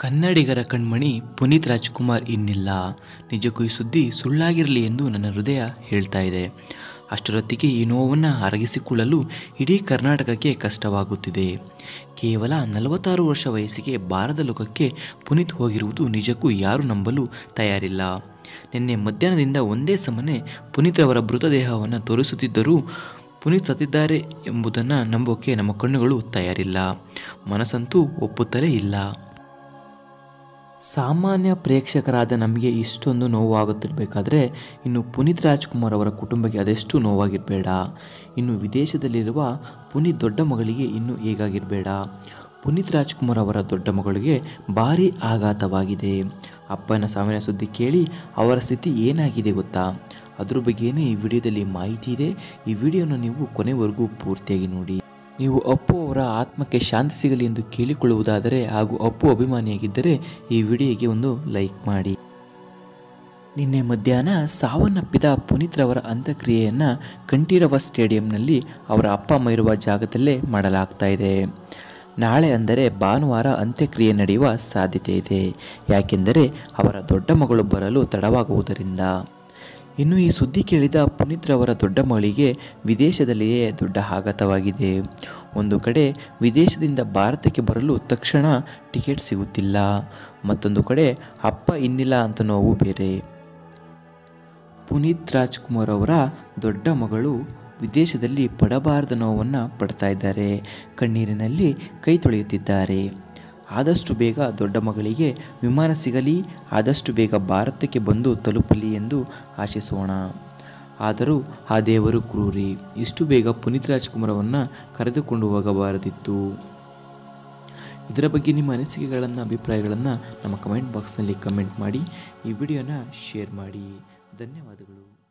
ಕನ್ನಡಿಗರ ಕಣ್ಮಣಿ ಪುನೀತ್ ರಾಜ್ಕುಮಾರ್ ಇನ್ನಿಲ್ಲ ನಿಜಕ್ಕೂ ಈ ಸುದ್ದಿ ಸುಳ್ಳಾಗಿರಲಿ ಎಂದು ನನ್ನ ಹೃದಯ ಹೇಳ್ತಾ ಇದೆ ಅಷ್ಟರೊತ್ತಿಗೆ ಈ ನೋವನ್ನು ಅರಗಿಸಿಕೊಳ್ಳಲು ಇಡೀ ಕರ್ನಾಟಕಕ್ಕೆ ಕಷ್ಟವಾಗುತ್ತಿದೆ ಕೇವಲ ನಲವತ್ತಾರು ವರ್ಷ ವಯಸ್ಸಿಗೆ ಬಾರದ ಲೋಕಕ್ಕೆ ಪುನೀತ್ ಹೋಗಿರುವುದು ನಿಜಕ್ಕೂ ಯಾರು ನಂಬಲು ತಯಾರಿಲ್ಲ ನಿನ್ನೆ ಮಧ್ಯಾಹ್ನದಿಂದ ಒಂದೇ ಸಮನೆ ಪುನೀತ್ ಅವರ ಮೃತದೇಹವನ್ನು ತೋರಿಸುತ್ತಿದ್ದರೂ ಪುನೀತ್ ಸತ್ತಿದ್ದಾರೆ ಎಂಬುದನ್ನು ನಂಬೋಕೆ ನಮ್ಮ ಕಣ್ಣುಗಳು ತಯಾರಿಲ್ಲ ಮನಸ್ಸಂತೂ ಒಪ್ಪುತ್ತಲೇ ಇಲ್ಲ ಸಾಮಾನ್ಯ ಪ್ರೇಕ್ಷಕರಾದ ನಮಗೆ ಇಷ್ಟೊಂದು ನೋವಾಗುತ್ತಿರಬೇಕಾದ್ರೆ ಇನ್ನು ಪುನೀತ್ ರಾಜ್ಕುಮಾರ್ ಅವರ ಕುಟುಂಬಕ್ಕೆ ಅದೆಷ್ಟು ನೋವಾಗಿರಬೇಡ ಇನ್ನು ವಿದೇಶದಲ್ಲಿರುವ ಪುನೀತ್ ದೊಡ್ಡ ಮಗಳಿಗೆ ಇನ್ನೂ ಹೇಗಾಗಿರಬೇಡ ಪುನೀತ್ ರಾಜ್ಕುಮಾರ್ ಅವರ ದೊಡ್ಡ ಮಗಳಿಗೆ ಭಾರಿ ಆಘಾತವಾಗಿದೆ ಅಪ್ಪನ ಸಾವಿನ ಸುದ್ದಿ ಕೇಳಿ ಅವರ ಸ್ಥಿತಿ ಏನಾಗಿದೆ ಗೊತ್ತಾ ಅದ್ರ ಬಗ್ಗೆಯೇ ಈ ವಿಡಿಯೋದಲ್ಲಿ ಮಾಹಿತಿ ಇದೆ ಈ ವಿಡಿಯೋನ ನೀವು ಕೊನೆವರೆಗೂ ಪೂರ್ತಿಯಾಗಿ ನೋಡಿ ನೀವು ಅಪ್ಪು ಅವರ ಆತ್ಮಕ್ಕೆ ಶಾಂತಿ ಸಿಗಲಿ ಎಂದು ಕೇಳಿಕೊಳ್ಳುವುದಾದರೆ ಹಾಗೂ ಅಪ್ಪು ಅಭಿಮಾನಿಯಾಗಿದ್ದರೆ ಈ ವಿಡಿಯೋಗೆ ಒಂದು ಲೈಕ್ ಮಾಡಿ ನಿನ್ನೆ ಮಧ್ಯಾಹ್ನ ಸಾವನ್ನಪ್ಪಿದ ಪುನೀತ್ ರವರ ಅಂತ್ಯಕ್ರಿಯೆಯನ್ನು ಕಂಠೀರವ ಸ್ಟೇಡಿಯಂನಲ್ಲಿ ಅವರ ಅಪ್ಪ ಅಮ್ಮ ಇರುವ ಜಾಗದಲ್ಲೇ ಮಾಡಲಾಗ್ತಾ ಇದೆ ನಾಳೆ ಅಂದರೆ ಭಾನುವಾರ ಅಂತ್ಯಕ್ರಿಯೆ ನಡೆಯುವ ಸಾಧ್ಯತೆ ಇದೆ ಯಾಕೆಂದರೆ ಅವರ ದೊಡ್ಡ ಮಗಳು ಬರಲು ತಡವಾಗುವುದರಿಂದ ಇನ್ನು ಈ ಸುದ್ದಿ ಕೇಳಿದ ಪುನೀತ್ ರವರ ದೊಡ್ಡ ಮಗಳಿಗೆ ವಿದೇಶದಲ್ಲಿಯೇ ದೊಡ್ಡ ಆಘಾತವಾಗಿದೆ ಒಂದು ಕಡೆ ವಿದೇಶದಿಂದ ಭಾರತಕ್ಕೆ ಬರಲು ತಕ್ಷಣ ಟಿಕೆಟ್ ಸಿಗುತ್ತಿಲ್ಲ ಮತ್ತೊಂದು ಕಡೆ ಅಪ್ಪ ಇನ್ನಿಲ್ಲ ಅಂತ ನೋವು ಬೇರೆ ಪುನೀತ್ ರಾಜ್ಕುಮಾರ್ ಅವರ ದೊಡ್ಡ ಮಗಳು ವಿದೇಶದಲ್ಲಿ ಪಡಬಾರದ ನೋವನ್ನು ಪಡ್ತಾ ಇದ್ದಾರೆ ಕಣ್ಣೀರಿನಲ್ಲಿ ಕೈ ತೊಳೆಯುತ್ತಿದ್ದಾರೆ ಆದಷ್ಟು ಬೇಗ ದೊಡ್ಡ ಮಗಳಿಗೆ ವಿಮಾನ ಸಿಗಲಿ ಆದಷ್ಟು ಬೇಗ ಭಾರತಕ್ಕೆ ಬಂದು ತಲುಪಲಿ ಎಂದು ಆಶಿಸೋಣ ಆದರೂ ಆ ದೇವರು ಕ್ರೂರಿ ಇಷ್ಟು ಬೇಗ ಪುನೀತ್ ರಾಜ್ಕುಮಾರವನ್ನು ಕರೆದುಕೊಂಡು ಹೋಗಬಾರದಿತ್ತು ಇದರ ಬಗ್ಗೆ ನಿಮ್ಮ ಅನಿಸಿಕೆಗಳನ್ನು ಅಭಿಪ್ರಾಯಗಳನ್ನು ನಮ್ಮ ಕಮೆಂಟ್ ಬಾಕ್ಸ್ನಲ್ಲಿ ಕಮೆಂಟ್ ಮಾಡಿ ಈ ವಿಡಿಯೋನ ಶೇರ್ ಮಾಡಿ ಧನ್ಯವಾದಗಳು